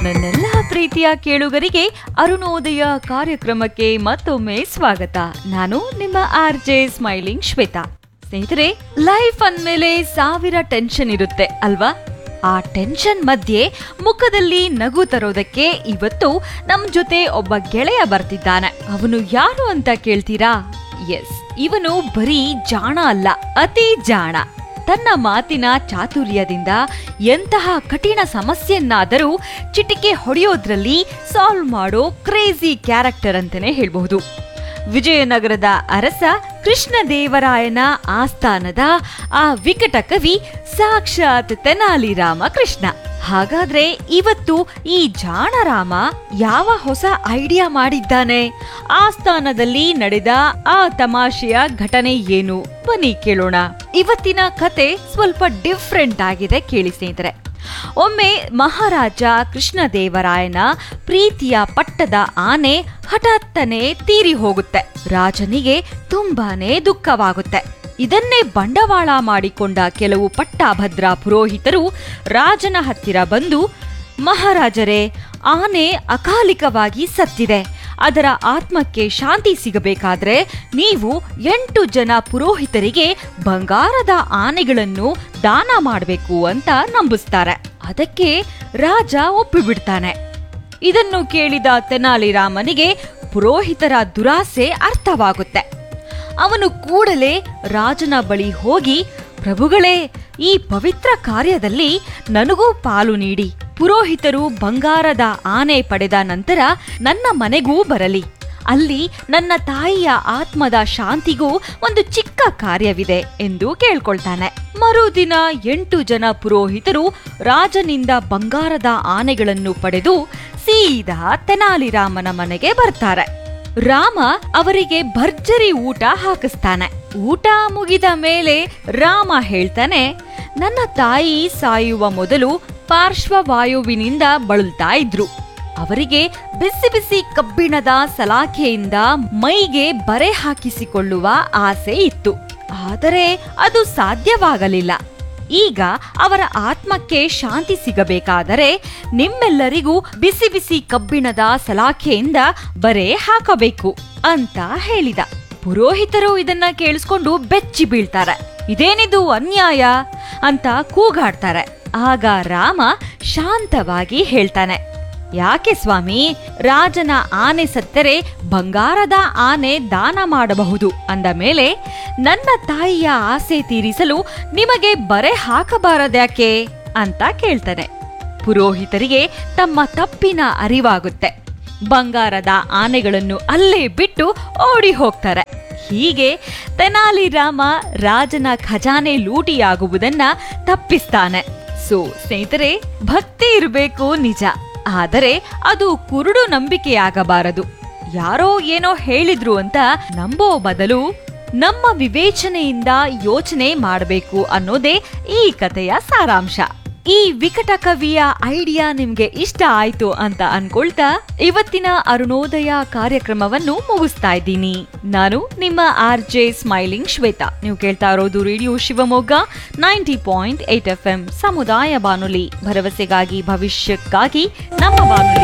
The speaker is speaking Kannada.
ನನ್ನೆಲ್ಲ ಪ್ರೀತಿಯ ಕೇಳುಗರಿಗೆ ಅರುಣೋದಯ ಕಾರ್ಯಕ್ರಮಕ್ಕೆ ಮತ್ತೊಮ್ಮೆ ಸ್ವಾಗತ ನಾನು ನಿಮ್ಮ ಆರ್ ಜೆ ಸ್ಮೈಲಿಂಗ್ ಶ್ವೇತಾ ಸ್ನೇಹಿತರೆ ಲೈಫ್ ಅಂದ್ಮೇಲೆ ಸಾವಿರ ಟೆನ್ಷನ್ ಇರುತ್ತೆ ಅಲ್ವಾ ಆ ಟೆನ್ಷನ್ ಮಧ್ಯೆ ಮುಖದಲ್ಲಿ ನಗು ತರೋದಕ್ಕೆ ಇವತ್ತು ನಮ್ ಜೊತೆ ಒಬ್ಬ ಗೆಳೆಯ ಬರ್ತಿದ್ದಾನೆ ಅವನು ಯಾರು ಅಂತ ಕೇಳ್ತೀರಾ ಎಸ್ ಇವನು ಬರೀ ಜಾಣ ಅಲ್ಲ ಅತಿ ಜಾಣ ತನ್ನ ಮಾತಿನ ಚಾತುರ್ಯದಿಂದ ಎಂತಹ ಕಠಿಣ ಸಮಸ್ಯೆಯನ್ನಾದರೂ ಚಿಟಿಕೆ ಹೊಡೆಯೋದ್ರಲ್ಲಿ ಸಾಲ್ವ್ ಮಾಡೋ ಕ್ರೇಜಿ ಕ್ಯಾರೆಕ್ಟರ್ ಅಂತಾನೆ ಹೇಳ್ಬಹುದು ವಿಜಯನಗರದ ಅರಸ ಕೃಷ್ಣದೇವರಾಯನ ಆಸ್ಥಾನದ ಆ ವಿಕಟ ಕವಿ ಸಾಕ್ಷಾತ್ ತೆನಾಲಿ ರಾಮಕೃಷ್ಣ ಹಾಗಾದ್ರೆ ಇವತ್ತು ಈ ಜಾಣರಾಮ ಯಾವ ಹೊಸ ಐಡಿಯಾ ಮಾಡಿದ್ದಾನೆ ಆಸ್ಥಾನದಲ್ಲಿ ನಡೆದ ಆ ತಮಾಷೆಯ ಘಟನೆ ಏನು ಬನ್ನಿ ಕೇಳೋಣ ಇವತ್ತಿನ ಕತೆ ಸ್ವಲ್ಪ ಡಿಫ್ರೆಂಟ್ ಆಗಿದೆ ಕೇಳಿ ಸ್ನೇಹಿತರೆ ಒಮ್ಮೆ ಮಹಾರಾಜ ಕೃಷ್ಣದೇವರಾಯನ ಪ್ರೀತಿಯ ಪಟ್ಟದ ಆನೆ ಹಠಾತ್ತನೆ ತೀರಿ ಹೋಗುತ್ತೆ ರಾಜನಿಗೆ ತುಂಬಾನೇ ದುಃಖವಾಗುತ್ತೆ ಇದನ್ನೇ ಬಂಡವಾಳ ಮಾಡಿಕೊಂಡ ಕೆಲವು ಪಟ್ಟಾಭದ್ರ ಪುರೋಹಿತರು ರಾಜನ ಹತ್ತಿರ ಬಂದು ಮಹಾರಾಜರೇ ಆನೆ ಅಕಾಲಿಕವಾಗಿ ಸತ್ತಿದೆ ಅದರ ಆತ್ಮಕ್ಕೆ ಶಾಂತಿ ಸಿಗಬೇಕಾದ್ರೆ ನೀವು ಎಂಟು ಜನ ಪುರೋಹಿತರಿಗೆ ಬಂಗಾರದ ಆನೆಗಳನ್ನು ದಾನ ಮಾಡಬೇಕು ಅಂತ ನಂಬಿಸ್ತಾರೆ ಅದಕ್ಕೆ ರಾಜ ಒಪ್ಪಿಬಿಡ್ತಾನೆ ಇದನ್ನು ಕೇಳಿದ ತೆನಾಲಿರಾಮನಿಗೆ ಪುರೋಹಿತರ ದುರಾಸೆ ಅರ್ಥವಾಗುತ್ತೆ ಅವನು ಕೂಡಲೇ ರಾಜನ ಬಳಿ ಹೋಗಿ ಪ್ರಭುಗಳೇ ಈ ಪವಿತ್ರ ಕಾರ್ಯದಲ್ಲಿ ನನಗೂ ಪಾಲು ನೀಡಿ ಪುರೋಹಿತರು ಬಂಗಾರದ ಆನೆ ಪಡೆದ ನಂತರ ನನ್ನ ಮನೆಗೂ ಬರಲಿ ಅಲ್ಲಿ ನನ್ನ ತಾಯಿಯ ಆತ್ಮದ ಶಾಂತಿಗೂ ಒಂದು ಚಿಕ್ಕ ಕಾರ್ಯವಿದೆ ಎಂದು ಕೇಳ್ಕೊಳ್ತಾನೆ ಮರುದಿನ ಎಂಟು ಜನ ಪುರೋಹಿತರು ರಾಜನಿಂದ ಬಂಗಾರದ ಆನೆಗಳನ್ನು ಪಡೆದು ಸೀದಾ ತೆನಾಲಿರಾಮನ ಮನೆಗೆ ಬರ್ತಾರೆ ರಾಮ ಅವರಿಗೆ ಭರ್ಜರಿ ಊಟ ಹಾಕಿಸ್ತಾನೆ ಊಟ ಮುಗಿದ ಮೇಲೆ ರಾಮ ಹೇಳ್ತಾನೆ ನನ್ನ ತಾಯಿ ಸಾಯುವ ಮೊದಲು ಪಾರ್ಶ್ವವಾಯುವಿನಿಂದ ಬಳಲ್ತಾ ಇದ್ರು ಅವರಿಗೆ ಬಿಸಿ ಬಿಸಿ ಕಬ್ಬಿಣದ ಸಲಾಖೆಯಿಂದ ಮೈಗೆ ಬರೆ ಹಾಕಿಸಿಕೊಳ್ಳುವ ಆಸೆ ಇತ್ತು ಆದರೆ ಅದು ಸಾಧ್ಯವಾಗಲಿಲ್ಲ ಈಗ ಅವರ ಆತ್ಮಕ್ಕೆ ಶಾಂತಿ ಸಿಗಬೇಕಾದರೆ ನಿಮ್ಮೆಲ್ಲರಿಗೂ ಬಿಸಿ ಬಿಸಿ ಕಬ್ಬಿಣದ ಸಲಾಖೆಯಿಂದ ಬರೆ ಹಾಕಬೇಕು ಅಂತ ಹೇಳಿದ ಪುರೋಹಿತರು ಇದನ್ನ ಕೇಳಿಸ್ಕೊಂಡು ಬೆಚ್ಚಿ ಬೀಳ್ತಾರೆ ಇದೇನಿದು ಅನ್ಯಾಯ ಅಂತ ಕೂಗಾಡ್ತಾರೆ ಆಗ ರಾಮ ಶಾಂತವಾಗಿ ಹೇಳ್ತಾನೆ ಯಾಕೆ ಸ್ವಾಮಿ ರಾಜನ ಆನೆ ಸತ್ತರೆ ಬಂಗಾರದ ಆನೆ ದಾನ ಮಾಡಬಹುದು ಅಂದ ಮೇಲೆ ನನ್ನ ತಾಯಿಯ ಆಸೆ ತೀರಿಸಲು ನಿಮಗೆ ಬರೆ ಹಾಕಬಾರದ್ಯಾಕೆ ಅಂತ ಕೇಳ್ತಾನೆ ಪುರೋಹಿತರಿಗೆ ತಮ್ಮ ತಪ್ಪಿನ ಅರಿವಾಗುತ್ತೆ ಬಂಗಾರದ ಆನೆಗಳನ್ನು ಅಲ್ಲೇ ಬಿಟ್ಟು ಓಡಿ ಹೋಗ್ತಾರೆ ಹೀಗೆ ತೆನಾಲಿ ರಾಮ ರಾಜನ ಖಜಾನೆ ಲೂಟಿಯಾಗುವುದನ್ನ ತಪ್ಪಿಸ್ತಾನೆ ಸೊ ಸ್ನೇಹಿತರೆ ಭಕ್ತಿ ಇರಬೇಕು ನಿಜ ಆದರೆ ಅದು ಕುರುಡು ನಂಬಿಕೆಯಾಗಬಾರದು ಯಾರೋ ಏನೋ ಹೇಳಿದ್ರು ಅಂತ ನಂಬೋ ಬದಲು ನಮ್ಮ ವಿವೇಚನೆಯಿಂದ ಯೋಚನೆ ಮಾಡಬೇಕು ಅನ್ನೋದೇ ಈ ಕಥೆಯ ಸಾರಾಂಶ ಈ ವಿಕಟ ಕವಿಯ ಐಡಿಯಾ ನಿಮ್ಗೆ ಇಷ್ಟ ಆಯ್ತು ಅಂತ ಅನ್ಕೊಳ್ತಾ ಇವತ್ತಿನ ಅರುಣೋದಯ ಕಾರ್ಯಕ್ರಮವನ್ನು ಮುಗಿಸ್ತಾ ಇದ್ದೀನಿ ನಾನು ನಿಮ್ಮ ಆರ್ ಜೆ ಸ್ಮೈಲಿಂಗ್ ಶ್ವೇತಾ ನೀವು ಕೇಳ್ತಾ ಇರೋದು radio Shivamogga ninety point eight F M ಸಮುದಾಯ ಬಾನುಲಿ ಭರವಸೆಗಾಗಿ ಭವಿಷ್ಯಕ್ಕಾಗಿ ನಮ್ಮ ಬಾನುಲಿ